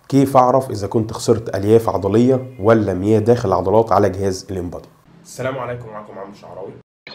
كيف اعرف اذا كنت خسرت الياف عضليه ولا مياه داخل العضلات على جهاز الانبادي السلام عليكم معكم عمرو شعراوي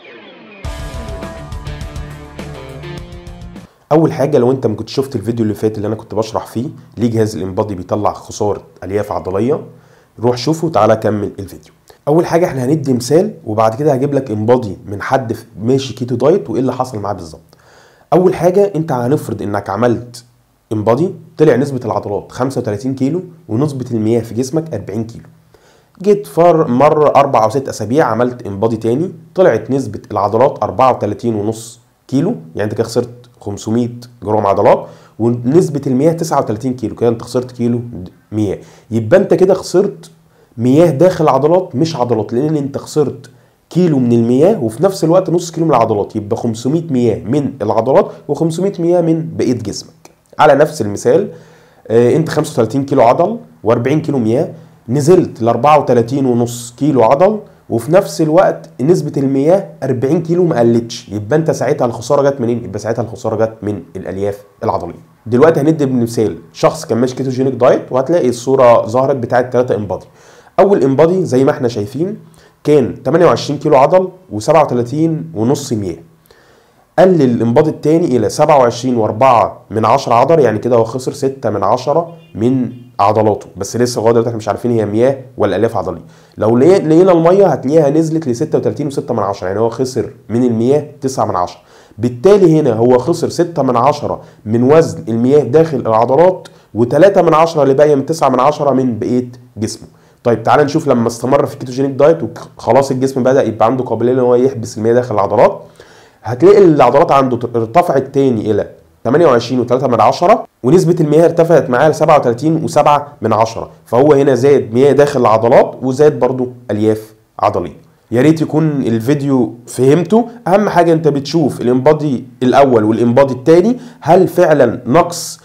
اول حاجه لو انت ما كنت شفت الفيديو اللي فات اللي انا كنت بشرح فيه ليه جهاز الانبادي بيطلع خساره الياف عضليه روح شوفه وتعالى كمل الفيديو اول حاجه احنا هندي مثال وبعد كده هجيب لك انبادي من حد ماشي كيتو دايت وايه اللي حصل معاه بالظبط اول حاجه انت هنفرض انك عملت انبادي طلع نسبه العضلات 35 كيلو ونسبه المياه في جسمك 40 كيلو جيت فر مره اربع او ست اسابيع عملت انبادي تاني طلعت نسبه العضلات 34 ونص كيلو يعني انت كده خسرت 500 جرام عضلات ونسبه المياه 39 كيلو كده انت خسرت كيلو مياه يبقى انت كده خسرت مياه داخل العضلات مش عضلات لان انت خسرت كيلو من المياه وفي نفس الوقت نص كيلو من العضلات يبقى 500 مياه من العضلات و500 مياه من بقيه جسمك على نفس المثال آه انت 35 كيلو عضل و40 كيلو مياه نزلت ل 34 ونص كيلو عضل وفي نفس الوقت نسبة المياه 40 كيلو ما قلتش يبقى انت ساعتها الخسارة جت منين؟ يبقى ساعتها الخسارة جت من الالياف العضلية. دلوقتي هندي بمثال شخص كان ماشي كيتوجينيك دايت وهتلاقي الصورة ظهرت بتاعت 3 انبادي. اول انبادي زي ما احنا شايفين كان 28 كيلو عضل و37 ونص مياه. قلل الانبادي الثاني الى 27 و4 من 10 عضل يعني كده هو خسر 6 من 10 من عضلاته بس لسه لغايه دلوقتي احنا مش عارفين هي مياه ولا الياف عضليه لو لقينا الميه هتلاقيها نزلت ل 36 و6 من 10 يعني هو خسر من المياه 9 من 10 بالتالي هنا هو خسر 6 من 10 من وزن المياه داخل العضلات و3 من 10 اللي باقيه من 9 من 10 من بقيه جسمه طيب تعال نشوف لما استمر في الكيتوجينيك دايت وخلاص الجسم بدا يبقى عنده قابليه ان هو يحبس المياه داخل العضلات هتلاقي العضلات عنده ارتفعت تاني الى 28 و3 من 10 ونسبة المياه ارتفعت معاه ل 37 و7 من 10 فهو هنا زاد مياه داخل العضلات وزاد برضو الياف عضلية يا ريت يكون الفيديو فهمته اهم حاجة انت بتشوف الانبادي الاول والانبادي الثاني هل فعلا نقص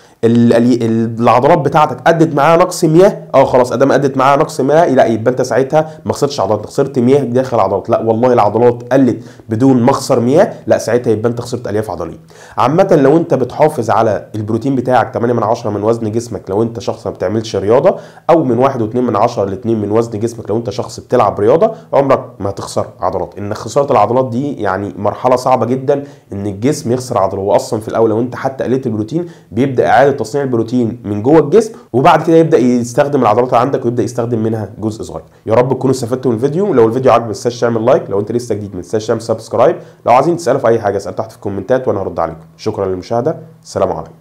العضلات بتاعتك ادت معاها نقص مياه اه خلاص ادام ادت معاها نقص مياه لا يبقى انت ساعتها ما خسرتش عضلات خسرت مياه داخل العضلات لا والله العضلات قلت بدون ما اخسر مياه لا ساعتها يبقى انت خسرت الياف عضليه عامه لو انت بتحافظ على البروتين بتاعك 8 من 10 من وزن جسمك لو انت شخص ما بتعملش رياضه او من 1 و2 من 10 ل 2 من وزن جسمك لو انت شخص بتلعب رياضه عمرك ما هتخسر عضلات ان خساره العضلات دي يعني مرحله صعبه جدا ان الجسم يخسر عضله هو اصلا في الاول لو انت حتى قللت البروتين بيبدا اعاده تصنيع البروتين من جوه الجسم وبعد كده يبدا يستخدم العضلات عندك ويبدا يستخدم منها جزء صغير يا رب تكونوا استفدتوا من الفيديو لو الفيديو عجبك ما تنساش تعمل لايك لو انت لسه جديد ما تنساش تعمل سبسكرايب لو عايزين تسالوا في اي حاجه اسال تحت في الكومنتات وانا هرد عليكم شكرا للمشاهده السلام عليكم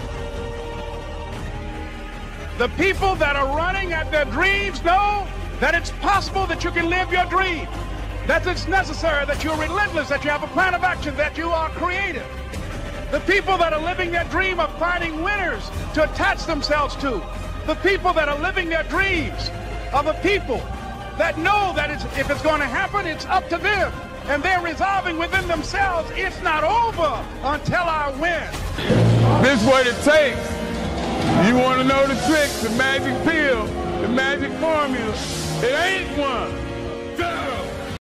The people that are running at their dreams know that it's possible that you can live your dream. That it's necessary, that you're relentless, that you have a plan of action, that you are creative. The people that are living their dream of finding winners to attach themselves to. The people that are living their dreams are the people that know that it's, if it's going to happen, it's up to them. And they're resolving within themselves, it's not over until I win. This what it takes. You want to know the trick, the magic pill, the magic formula. It ain't one.